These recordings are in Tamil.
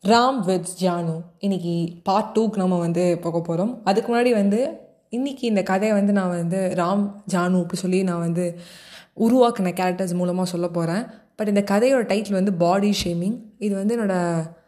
ராம் வித் ஜானு இன்னைக்கு பார்ட் டூக்கு நம்ம வந்து போக போகிறோம் அதுக்கு முன்னாடி வந்து இன்னைக்கு இந்த கதையை வந்து நான் வந்து ராம் ஜானு அப்படி சொல்லி நான் வந்து உருவாக்கின கேரக்டர்ஸ் மூலமாக சொல்ல போகிறேன் பட் இந்த கதையோட டைட்டில் வந்து பாடி ஷேமிங் இது வந்து என்னோட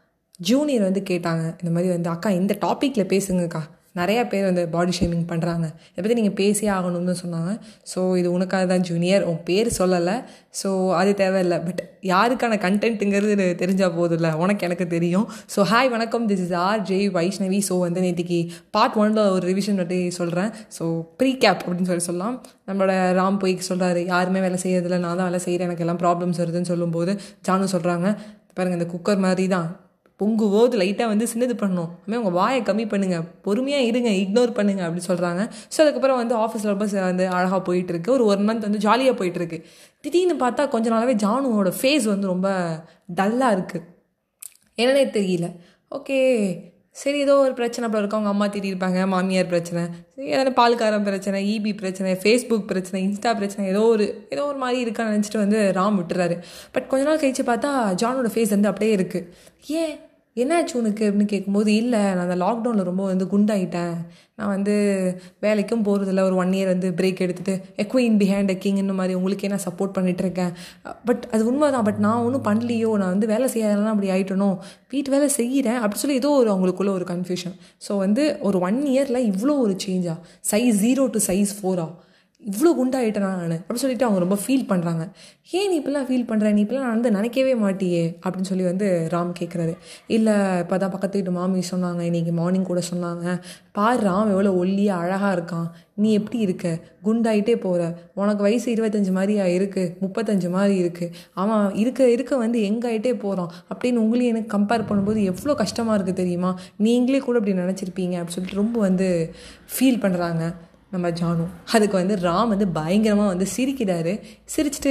ஜூனியர் வந்து கேட்டாங்க இந்த மாதிரி வந்து அக்கா இந்த டாப்பிக்கில் பேசுங்கக்கா நிறையா பேர் வந்து பாடி ஷேமிங் பண்ணுறாங்க இதை பற்றி நீங்கள் பேசியே ஆகணும்னு சொன்னாங்க ஸோ இது உனக்காக தான் ஜூனியர் உன் பேர் சொல்லலை ஸோ அது தேவையில்லை பட் யாருக்கான கண்டென்ட்டுங்கிறது தெரிஞ்சால் போதில்ல உனக்கு எனக்கு தெரியும் ஸோ ஹாய் வணக்கம் this is R J Vaishnavi so வந்து நேற்றுக்கு பார்ட் ஒனில் ஒரு ரிவிஷன் பற்றி சொல்கிறேன் ஸோ ப்ரீ கேப் அப்படின்னு சொல்லி சொல்லலாம் நம்மளோட ராம் போய் சொல்கிறாரு யாருமே வேலை செய்யறதில்ல நான் தான் வேலை செய்கிறேன் எனக்கு எல்லாம் ப்ராப்ளம்ஸ் வருதுன்னு சொல்லும்போது ஜானு சொல்கிறாங்க பாருங்கள் இந்த குக்கர் மாதிரி தான் பொங்குவோது லைட்டாக வந்து சின்னது பண்ணணும் அதுமாதிரி உங்கள் வாயை கம்மி பண்ணுங்கள் பொறுமையாக இருங்க இக்னோர் பண்ணுங்க அப்படின்னு சொல்கிறாங்க ஸோ அதுக்கப்புறம் வந்து ஆஃபீஸில் ரொம்ப வந்து அழகாக போயிட்டுருக்கு ஒரு ஒன் மந்த் வந்து ஜாலியாக போயிட்டுருக்கு திடீர்னு பார்த்தா கொஞ்ச நாளாவே ஜானுவோட ஃபேஸ் வந்து ரொம்ப டல்லாக இருக்குது என்னன்னே தெரியல ஓகே சரி ஏதோ ஒரு பிரச்சனை அப்புறம் இருக்கும் அவங்க அம்மா திட்டிருப்பாங்க மாமியார் பிரச்சனை சரி ஏதாவது பால்காரம் பிரச்சனை இபி பிரச்சனை ஃபேஸ்புக் பிரச்சனை இன்ஸ்டா பிரச்சனை ஏதோ ஒரு ஏதோ ஒரு மாதிரி இருக்கான்னு நினச்சிட்டு வந்து ராம் விட்டுறாரு பட் கொஞ்ச நாள் கழிச்சு பார்த்தா ஜானோட ஃபேஸ் வந்து அப்படியே இருக்குது ஏன் என்னாச்சு உனக்கு அப்படின்னு கேட்கும்போது இல்லை நான் அந்த லாக்டவுனில் ரொம்ப வந்து குண்டாயிட்டேன் நான் வந்து வேலைக்கும் போகிறதில்ல ஒரு ஒன் இயர் வந்து பிரேக் எடுத்துகிட்டு a queen behind a king இந்த மாதிரி உங்களுக்கே நான் சப்போர்ட் பண்ணிகிட்ருக்கேன் பட் அது உண்மை தான் பட் நான் ஒன்றும் பண்ணலையோ நான் வந்து வேலை செய்யாதெல்லாம் அப்படி ஆகிட்டனோ வீட்டு வேலை செய்கிறேன் அப்படி சொல்லி ஏதோ ஒரு அவங்களுக்குள்ள ஒரு கன்ஃபியூஷன் ஸோ வந்து ஒரு ஒன் இயரில் இவ்வளோ ஒரு சேஞ்சா சைஸ் ஜீரோ டு சைஸ் ஃபோரா இவ்வளோ குண்டாயிட்டேன் நான் அப்படின்னு சொல்லிட்டு அவங்க ரொம்ப ஃபீல் பண்ணுறாங்க ஏன் நீ இப்பெல்லாம் ஃபீல் பண்ணுற நீ இப்பெல்லாம் நான் வந்து நினைக்கவே மாட்டியே அப்படின்னு சொல்லி வந்து ராம் கேட்குறாரு இல்லை இப்போ தான் பக்கத்து வீட்டு மாமி சொன்னாங்க இன்றைக்கி மார்னிங் கூட சொன்னாங்க பாரு ராம் எவ்வளோ ஒல்லியாக அழகாக இருக்கான் நீ எப்படி இருக்க குண்டாயிட்டே போகிற உனக்கு வயசு இருபத்தஞ்சி மாதிரியா இருக்குது முப்பத்தஞ்சு மாதிரி இருக்குது அவன் இருக்க இருக்க வந்து எங்காயிட்டே போகிறான் அப்படின்னு உங்களையும் எனக்கு கம்பேர் பண்ணும்போது எவ்வளோ கஷ்டமாக இருக்குது தெரியுமா நீங்களே கூட இப்படி நினச்சிருப்பீங்க அப்படின்னு சொல்லிட்டு ரொம்ப வந்து ஃபீல் பண்ணுறாங்க நம்ம ஜானு அதுக்கு வந்து ராம் வந்து பயங்கரமாக வந்து சிரிக்கிறாரு சிரிச்சுட்டு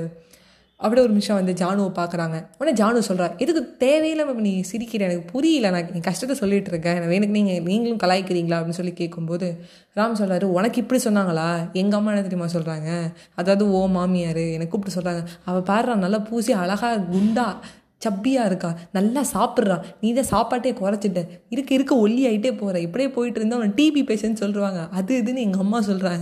அப்படியே ஒரு நிமிஷம் வந்து ஜானுவை பார்க்குறாங்க உடனே ஜானு சொல்கிறா எதுக்கு தேவையில்லாம நீ சிரிக்கிற எனக்கு புரியல நான் என் கஷ்டத்தை சொல்லிட்டு இருக்கேன் எனக்கு நீங்கள் நீங்களும் கலாய்க்கிறீங்களா அப்படின்னு சொல்லி கேட்கும்போது ராம் சொல்கிறாரு உனக்கு இப்படி சொன்னாங்களா எங்கள் அம்மா என்ன தெரியுமா சொல்கிறாங்க அதாவது ஓ மாமியார் எனக்கு கூப்பிட்டு சொல்கிறாங்க அவள் பாடுறான் நல்லா பூசி அழகாக குண்டா சப்பியாக இருக்கா நல்லா சாப்பிட்றா நீ தான் சாப்பாட்டே குறைச்சிட்ட இருக்க இருக்க ஒல்லி ஆகிட்டே போகிற இப்படியே போயிட்டு இருந்தால் அவன் டிபி பேஷண்ட் சொல்லுவாங்க அது இதுன்னு எங்கள் அம்மா சொல்கிறாங்க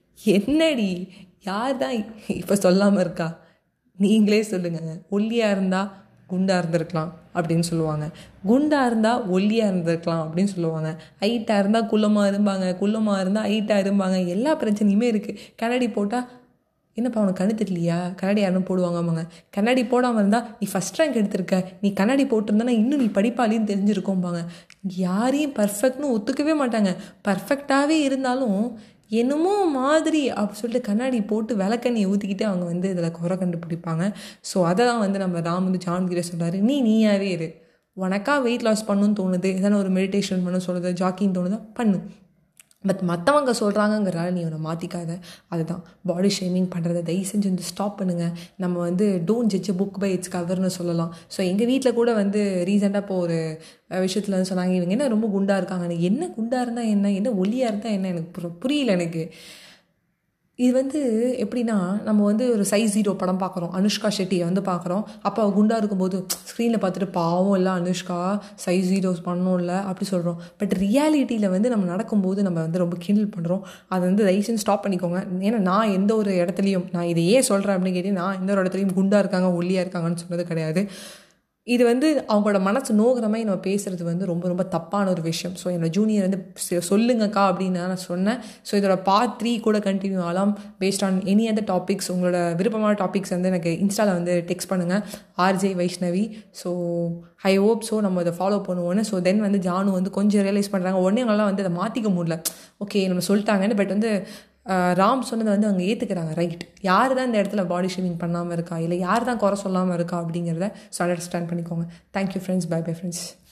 என்னடி யார் தான் இப்போ சொல்லாமல் இருக்கா நீங்களே சொல்லுங்க ஒல்லியாக இருந்தால் குண்டாக இருந்திருக்கலாம் அப்படின்னு சொல்லுவாங்க குண்டாக இருந்தால் ஒல்லியாக இருந்திருக்கலாம் அப்படின்னு சொல்லுவாங்க ஹைட்டாக இருந்தால் குள்ளமாக இருப்பாங்க குள்ளமாக இருந்தால் ஹைட்டாக இருப்பாங்க எல்லா பிரச்சனையுமே இருக்குது கண்ணாடி போட்டால் என்னப்பா உனக்கு கண்ணு தெரியலையா கண்ணாடி யாரும் போடுவாங்கம்மாங்க கண்ணாடி போடாமல் இருந்தால் நீ ஃபஸ்ட் ரேங்க் எடுத்திருக்க நீ கண்ணாடி போட்டிருந்தானா இன்னும் நீ படிப்பாளின்னு தெரிஞ்சிருக்கோம்பாங்க யாரையும் பர்ஃபெக்ட்னு ஒத்துக்கவே மாட்டாங்க பர்ஃபெக்டாகவே இருந்தாலும் என்னமோ மாதிரி அப்படி சொல்லிட்டு கண்ணாடி போட்டு விளக்கண்ணி ஊற்றிக்கிட்டு அவங்க வந்து இதில் குறை கண்டுபிடிப்பாங்க ஸோ அதை தான் வந்து நம்ம ராம் வந்து ஜான்கிட்ட சொல்கிறாரு நீ நீயாவே இரு உனக்கா வெயிட் லாஸ் பண்ணணும்னு தோணுது எதனா ஒரு மெடிடேஷன் பண்ண சொல்லுது ஜாக்கிங் தோணுதா பண்ணு பட் மற்றவங்க சொல்கிறாங்கங்கிறனால நீ அவனை மாற்றிக்காத அதுதான் பாடி ஷேமிங் பண்ணுறதை தயவு செஞ்சு வந்து ஸ்டாப் பண்ணுங்கள் நம்ம வந்து don't judge book by its கவர்னு சொல்லலாம் ஸோ எங்கள் வீட்டில் கூட வந்து ரீசெண்டாக இப்போ ஒரு விஷயத்தில் வந்து சொன்னாங்க இவங்க என்ன ரொம்ப குண்டாக இருக்காங்க என்ன குண்டாக இருந்தால் என்ன என்ன ஒல்லியாக இருந்தால் என்ன எனக்கு புரியல எனக்கு இது வந்து எப்படின்னா நம்ம வந்து ஒரு சைஸ் ஜீரோ படம் பார்க்குறோம் அனுஷ்கா ஷெட்டியை வந்து பார்க்குறோம் அப்போ குண்டாக இருக்கும்போது ஸ்க்ரீனில் பார்த்துட்டு பாவம் இல்லை அனுஷ்கா சைஸ் ஜீரோஸ் பண்ணோம்ல அப்படி சொல்கிறோம் பட் ரியாலிட்டியில் வந்து நம்ம நடக்கும்போது நம்ம வந்து ரொம்ப கிண்டில் பண்ணுறோம் அதை வந்து தயவுசெய்து ஸ்டாப் பண்ணிக்கோங்க ஏன்னா நான் எந்த ஒரு இடத்துலையும் நான் இதை ஏன் சொல்கிறேன் அப்படின்னு கேட்டேன் நான் எந்த ஒரு இடத்துலையும் குண்டாக இருக்காங்க ஒல்லியாக இருக்காங்கன்னு சொன்னது கிடையாது இது வந்து அவங்களோட மனசு நோகிற மாதிரி நம்ம பேசுகிறது வந்து ரொம்ப ரொம்ப தப்பான ஒரு விஷயம் ஸோ என்னோட ஜூனியர் வந்து சொல்லுங்கக்கா அப்படின்னு நான் சொன்னேன் ஸோ இதோட பார்ட் த்ரீ கூட கண்டினியூ ஆகலாம் based on any other topics உங்களோட விருப்பமான டாபிக்ஸ் வந்து எனக்கு இன்ஸ்டாவில் வந்து டெக்ஸ்ட் பண்ணுங்கள் RJ Vaishnavi so I hope so நம்ம அதை ஃபாலோ பண்ணுவோன்னு ஸோ தென் வந்து ஜானு வந்து கொஞ்சம் ரியலைஸ் பண்ணுறாங்க உடனே அவங்களாம் வந்து அதை மாற்றிக்க முடியல ஓகே நம்ம சொல்லிட்டாங்கன்னு பட் வந்து ராம் சொன்னதை வந்து அவங்க ஏற்றுக்கிறாங்க ரைட் யார் தான் இந்த இடத்துல பாடி ஷேவிங் பண்ணாமல் இருக்கா இல்லை யார் தான் குறை சொல்லாமல் இருக்கா அப்படிங்கிறத ஸோ அண்டர்ஸ்டாண்ட் பண்ணிக்கோங்க thank you friends bye bye friends